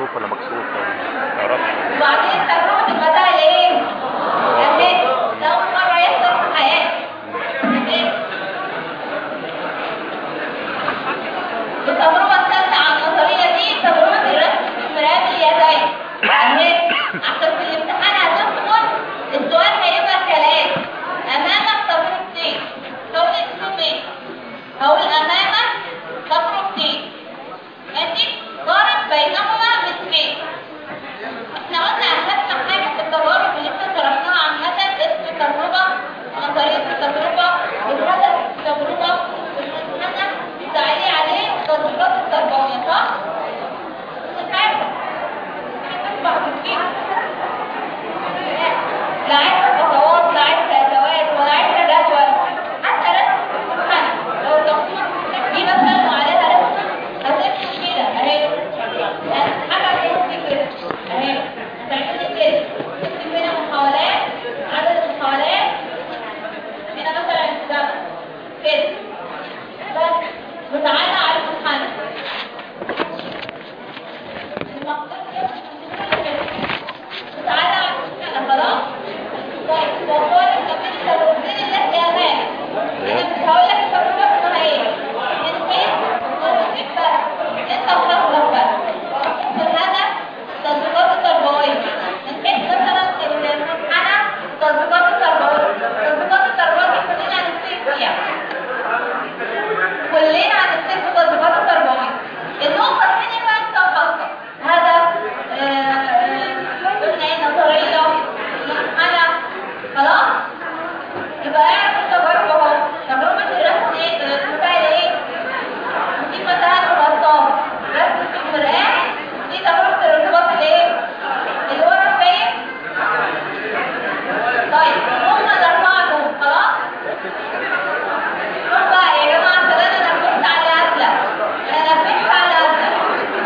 مفتوح ولا مكسور ما تعرفش وبعدين تجربة المدى ايه؟ أهي ده أول مرة يحصل في حياتي أهي. التجربة الثالثة عن النظرية دي تجربة الرسم في مرآة اليدين أهي عشان في الامتحان هتدخل السؤال هيبقى كالآتي أمامك تجربتين تقول اسمين هقول أمامك تجربتين ماشي ضارب بينهما مثلين احنا قلنا اهم حاجه في التجارب اللي احنا شرحناها عامه اسم التجربه نظريه التجربه الهدف التجربه الهدف التعليق عليه التطبيقات التربويه صح؟ مش عارفه تسمع كتير لا عايزه خطوات لا عايزه ادوات ولا عايزه جدول حتى رسم الامتحان لو التقسيم دي مثلا وعليها رسم هتمشي كده اهي يعني حاجه زي كده اهي هتعملي كده تكتب هنا محاولات عدد المحاولات هنا مثلا السبب كده بس وتعالى على الامتحان وتعالى على الامتحان خلاص طيب وهو كمان التجربتين التي امامك انا مش هقول لك التجربه اسمها ايه انت وتجيب بقى انت وحظك بقى في الهدف التطبيقات التربويه انت مثلا الامتحان التطبيقات التربويه التطبيقات التربويه دي كلنا هنمسك فيها كلنا هنمسك في التطبيقات التربويه النقطه الثانيه بقى انت وحظك هدف آه، آه، قلنا ايه نظريه مرحله خلاص يبقى اعرف التجارب اهو تجربة الرسم ايه المسائل ايه دي مسائل الغطاس رسم في المرآة دي تجربة الارتباط الايه اللي ورا فين طيب هم الاربعة دول خلاص شوف بقى يا جماعة عشان انا نفذت على هبلة انا نفذت على هبلة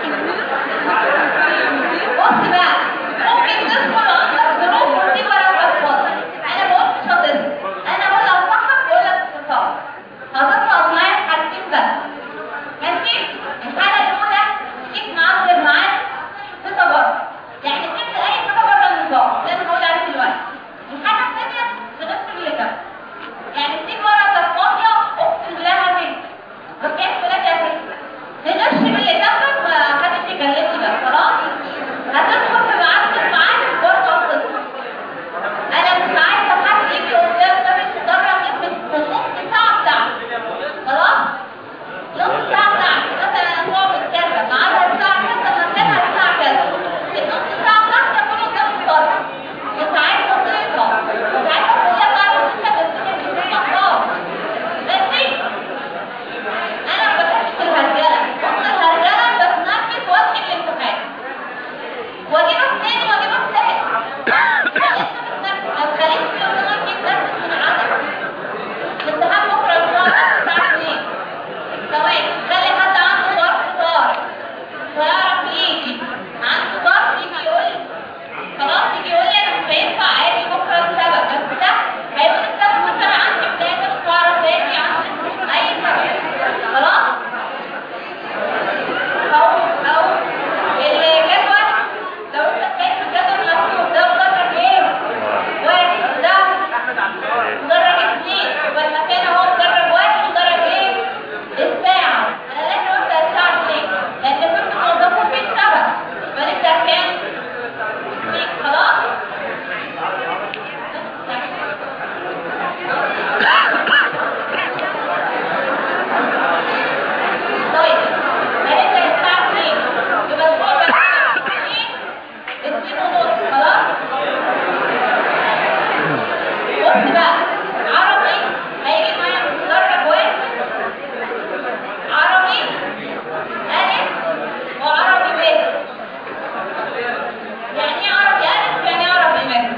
بص بقى ممكن تدخل عندك ظروف مصيبة لو بتفضل انا ما قلتش هتظهر انا بقول انصحك بقول لك اتصال هتطلع معايا في حاجتين بس ماشي الحالة الأولى فيك معبر معاك في تجارب يعني فيك أي حاجة بره النظام زي ما بقول عليه دلوقتي الحاجة الثانية تغسل اللي جنبك يعني تيجي ورا كانت فاضية اقسم بالله هتنسى بكيت لك يا ستي نغش من اللي جنبك ما حدش يكلمني بقى خلاص هتدخل في معبر معاك برضه هتطلع انا مش عايزه حد يجي قدام ده مش مدرب من نص ساعه بتاعته خلاص نص ساعه بتاعته مثلا انا هقعد كذا ميعادها الساعه كذا مكانها الساعه كذا النص ساعه بتاعتي اكون قدام الصف مش عايزه ضيفه مش عايزه اقول لك اعرف انت بتسيب في المحطات ماشي انا ما بحبش الهرجله بص الهرجله بتنفذ وادخل الامتحان واجيبك تاني واجيبك تاني ما تخليش في قدامك تجيب نفس من عدد الامتحان بكره ان شاء الله الساعه 2 تمام خلي حد عنده ظرف طارئ ويعرف يجي عنده ظرف يجي يقول لي خلاص يجي يقول لي انا مش هينفع اجي بكره السبب بس ده هيقول السبب مثلا عندي بلاجه مش بعرف اجي عندي اي سبب خلاص او او الجدول لو انت شايف الجدول مكتوب ده مدرج ايه واحد ده مدرج اثنين يبقى المكان اهو مدرج واحد مدرج ايه الساعة انا لازم ابدا الساعة اثنين لان كنت موظفه في السبب فنبدا كام اثنين خلاص طيب هنبدا الساعة اثنين يبقى الصبح اثنين اثنين ونص خلاص بص بقى عربي هيجي معايا مدرج واحد عربي ألف وعربي ب يعني ايه عربي ألف يعني ايه عربي ب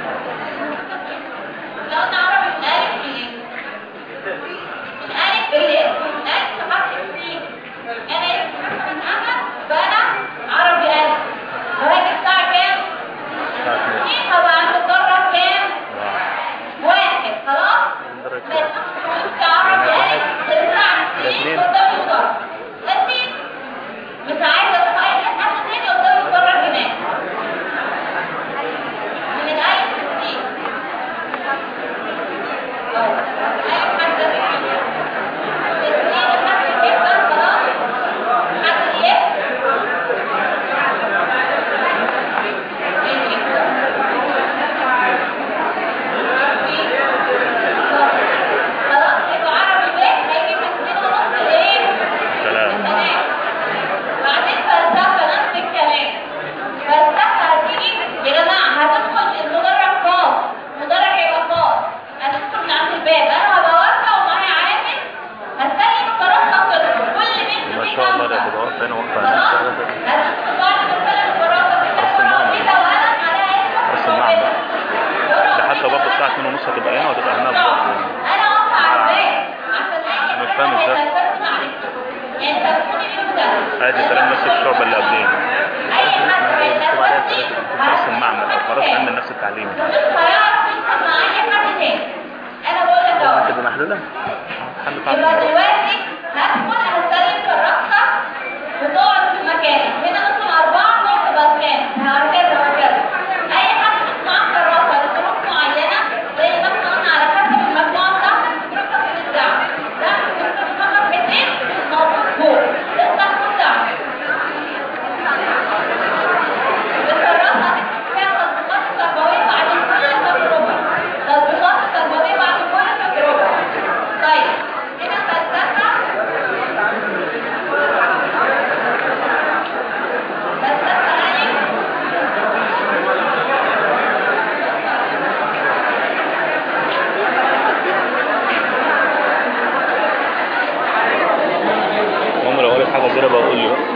لو قلنا عربي من ألف ليه ألف بالاسم ألف حرف سين أنا اسمي مثلا أنا فأنا عربي ألف وهاجي الساعة كام؟ اثنين هبقى عند الدرة كام؟ واحد خلاص درجة بس وانت عربي قالت الساعة اثنين. 2 قدام الدرة ماشي مش عايزة تغير حاجة تاني قدام الدرة هناك طيب اي حد الاثنين حد جدا خلاص حد ايه خلاص يبقى عربي بيت هيجي من اتنين ونص لايه؟ سلام تمام بعدين فلسفة نفس الكلام فلسفة هتيجي يا جماعة هتدخل المدرج خاص المدرج هيبقى خاص هتدخل من عند الباب انا هبقى واقفة ومعايا عامل هتسلم الكراسة كله كل بنت ما فيه شاء الله ده خمسة. تبقى واقفه هنا واقفه خلاص هنا هتدخل بعد ما تسلم الكراسة كده بس المعنى. كده وقلم عليها اسمك بس المعنى. ده حتى برضه الساعه 2 ونص هتبقى هنا وهتبقى هناك برضه انا واقفة على الباب عشان اي مش فاهم ازاي. هيفرق معلش انت بتكوني مين مدرس ادي كلام نفس الشعب اللي قبلين اي حد مكتوب عليها هيلاقي في نفس المعمل او خلاص علم النفس التعليمي مش هيعرف يفهم مع اي حد تاني انا بقول لك اهو تبقى محلوله حل يبقى تعب دلوقتي هدخل هسلم كراسة بتقعد في مكانك هنا مثلا أربعة نقعد تبقى كام هكذا وهكذا أي حد مش معاه كراسة لظروف معينة زي ما احنا قلنا على حسب المجموعة بتاعتك بتروح في الساعة ده بتروح فقط اتنين موجود فوق تطلع في الساعة الكراسة فيها تطبيقات تربوية بعد كل تجربة تطبيقات تربوية بعد كل تجربة طيب هنا فلسفة فلسفة ألف المهم لو قالت حاجه كده بقول لي بقى